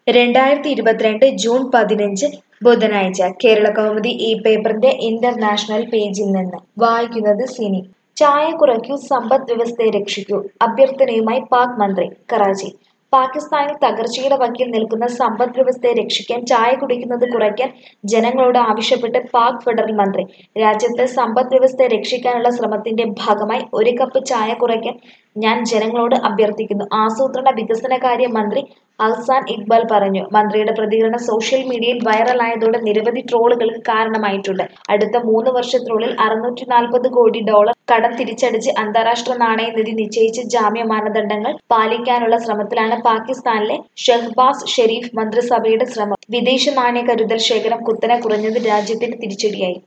രണ്ടായിരത്തി ഇരുപത്തിരണ്ട് ജൂൺ പതിനഞ്ച് ബുധനാഴ്ച കേരള കൗമുദി ഈ പേപ്പറിന്റെ ഇന്റർനാഷണൽ പേജിൽ നിന്ന് വായിക്കുന്നത് സിനി ചായ കുറയ്ക്കൂ സമ്പദ് വ്യവസ്ഥയെ രക്ഷിക്കൂ അഭ്യർത്ഥനയുമായി പാക് മന്ത്രി കറാച്ചി പാകിസ്ഥാനിൽ തകർച്ചയുടെ വക്കിൽ നിൽക്കുന്ന സമ്പദ് വ്യവസ്ഥയെ രക്ഷിക്കാൻ ചായ കുടിക്കുന്നത് കുറയ്ക്കാൻ ജനങ്ങളോട് ആവശ്യപ്പെട്ട് പാക് ഫെഡറൽ മന്ത്രി രാജ്യത്തെ സമ്പദ് വ്യവസ്ഥയെ രക്ഷിക്കാനുള്ള ശ്രമത്തിന്റെ ഭാഗമായി ഒരു കപ്പ് ചായ കുറയ്ക്കാൻ ഞാൻ ജനങ്ങളോട് അഭ്യർത്ഥിക്കുന്നു ആസൂത്രണ വികസനകാര്യ മന്ത്രി അഹ്സാൻ ഇക്ബാൽ പറഞ്ഞു മന്ത്രിയുടെ പ്രതികരണം സോഷ്യൽ മീഡിയയിൽ വൈറലായതോടെ നിരവധി ട്രോളുകൾക്ക് കാരണമായിട്ടുണ്ട് അടുത്ത മൂന്ന് വർഷത്തിനുള്ളിൽ അറുന്നൂറ്റി നാൽപ്പത് കോടി ഡോളർ കടം തിരിച്ചടച്ച് അന്താരാഷ്ട്ര നാണയനിധി നിശ്ചയിച്ച ജാമ്യ മാനദണ്ഡങ്ങൾ പാലിക്കാനുള്ള ശ്രമത്തിലാണ് പാകിസ്ഥാനിലെ ഷെഹ്ബാസ് ഷെരീഫ് മന്ത്രിസഭയുടെ ശ്രമം വിദേശ നാണയ കരുതൽ ശേഖരം കുത്തനെ കുറഞ്ഞത് രാജ്യത്തിന് തിരിച്ചടിയായി